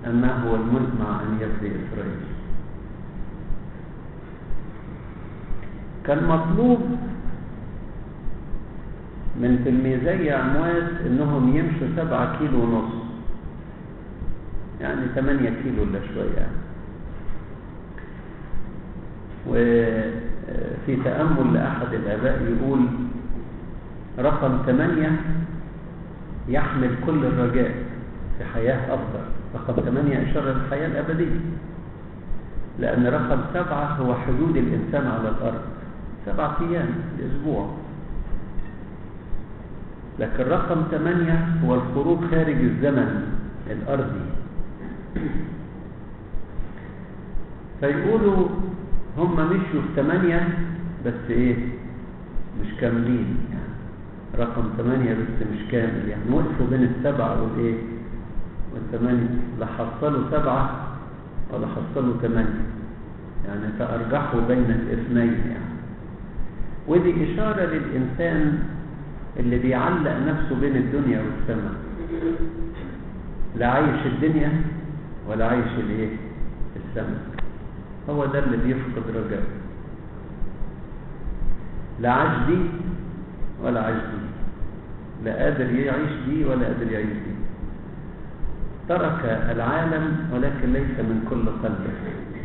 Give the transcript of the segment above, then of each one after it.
أما هو المزمع أن يفدي إسرائيل كان مطلوب من تلميذي عمواس انهم يمشوا سبعة كيلو ونص يعني ثمانية كيلو الا شوية وفي تأمل لأحد الآباء يقول رقم ثمانية يحمل كل الرجاء في حياة أفضل رقم ثمانية إشارة للحياة الأبدية لأن رقم سبعة هو حدود الإنسان على الأرض سبعة أيام الأسبوع لكن رقم ثمانية هو الخروج خارج الزمن الأرضي فيقولوا هم مشوا في ثمانية بس إيه مش كاملين يعني رقم ثمانية بس مش كامل يعني وقفوا بين السبعة والإيه والثمانية لا حصلوا سبعة ولا حصلوا ثمانية يعني فأرجحوا بين الاثنين يعني ودي إشارة للإنسان اللي بيعلق نفسه بين الدنيا والسماء لا عايش الدنيا ولا عايش الايه السماء هو ده اللي بيفقد رجاء لا عاش دي ولا عاش دي لا قادر يعيش دي ولا قادر يعيش دي ترك العالم ولكن ليس من كل قلبه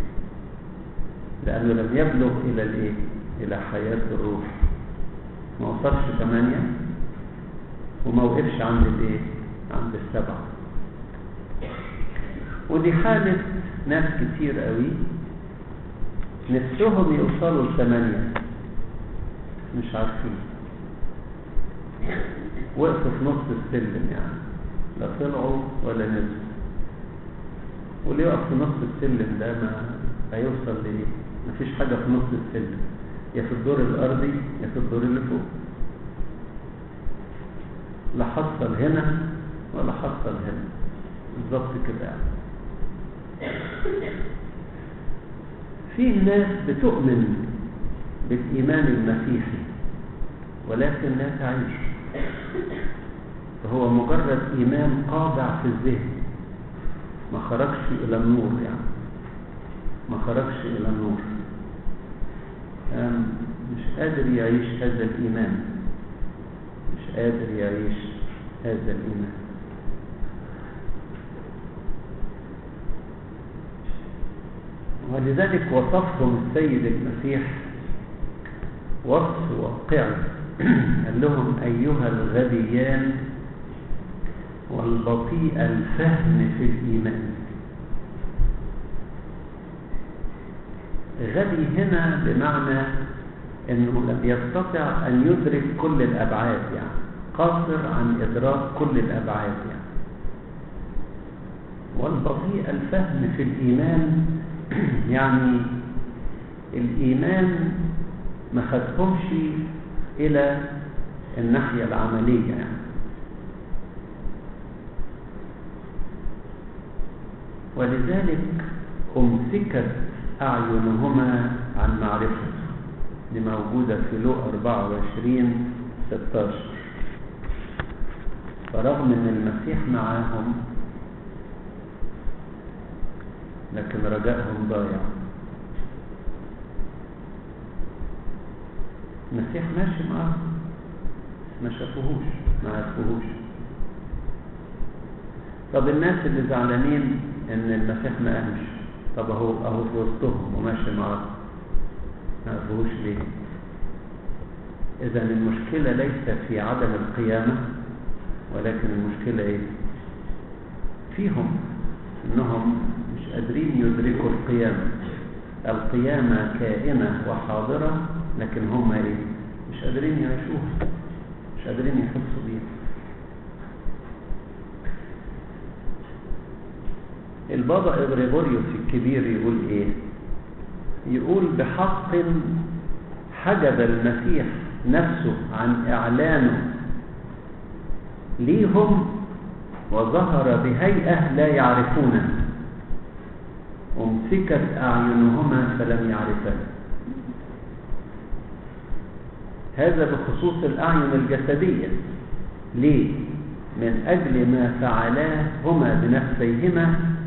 لأنه لم يبلغ إلى الإيه؟ إلى حياة الروح ما وصلش ثمانية وما وقفش عند الإيه؟ عند السبعة ودي حالة ناس كتير قوي نفسهم يوصلوا لثمانية مش عارفين وقفوا في نص السلم يعني لا طلعوا ولا نزلوا واللي يقف في نص السلم ده ما هيوصل لإيه؟ مفيش حاجة في نص السلم يا في الدور الأرضي يا في الدور اللي فوق لا حصل هنا ولا حصل هنا بالظبط كده يعني في ناس بتؤمن بالإيمان المسيحي ولكن لا تعيش فهو مجرد إيمان قاضع في الذهن ما خرجش إلى النور يعني ما خرجش إلى النور مش قادر يعيش هذا الإيمان مش قادر يعيش هذا الإيمان ولذلك وصفهم السيد المسيح وصف واقعي قال لهم أيها الغبيان والبطيء الفهم في الإيمان غبي هنا بمعنى أنه لم يستطع أن يدرك كل الأبعاد يعني قاصر عن إدراك كل الأبعاد يعني والبطيء الفهم في الإيمان يعني الإيمان ما خدهمش إلى الناحية العملية يعني ولذلك أمسكت أعينهما عن معرفته دي موجودة في لو 24 16 فرغم ان المسيح معاهم لكن رجائهم ضايع المسيح ماشي معاهم ما شافوهوش ما عرفوهوش طب الناس اللي زعلانين ان المسيح ما قامش طب اهو اهو في وسطهم وماشي معاهم ما عرفوهوش ليه اذا المشكله ليست في عدم القيامه ولكن المشكله ايه فيهم انهم مش قادرين يدركوا القيامه القيامه كائنه وحاضره لكن هم ايه مش قادرين يعيشوها مش قادرين يحسوا بيها البابا إغريغوريوس الكبير يقول ايه يقول بحق حجب المسيح نفسه عن اعلانه ليهم وظهر بهيئة لا يعرفونه امسكت اعينهما فلم يعرفاه هذا بخصوص الاعين الجسدية ليه من اجل ما فعلاه هما بنفسيهما